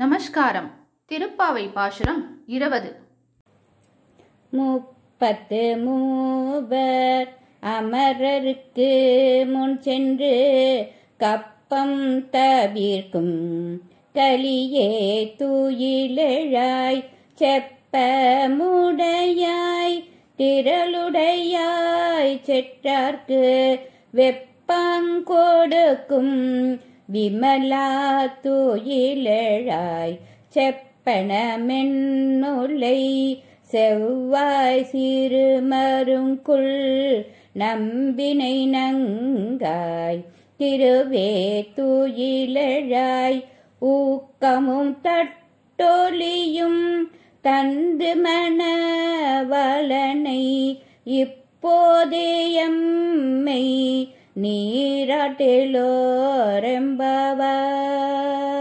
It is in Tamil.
நமஸ்காரம் திருப்பாவை பாசுரம் இருபது முப்பத்து மூவர் அமரருக்கு முன் சென்று கப்பம் தவிர்க்கும் கலியே தூயிலெழாய் செப்பமுடையாய் திரளுடையாய் செற்றார்க்கு வெப்பங்கொடுக்கும் விமலா தூயிலெழாய் செப்பனமென்னுலை செவ்வாய் சிறுமருங்குள் நம்பினை நங்காய் திருவே தூயிலழாய் ஊக்கமும் தட்டொலியும் தந்து மணவலனை இப்போதே எம்மை நீராட்டிலோரெம்பவாய்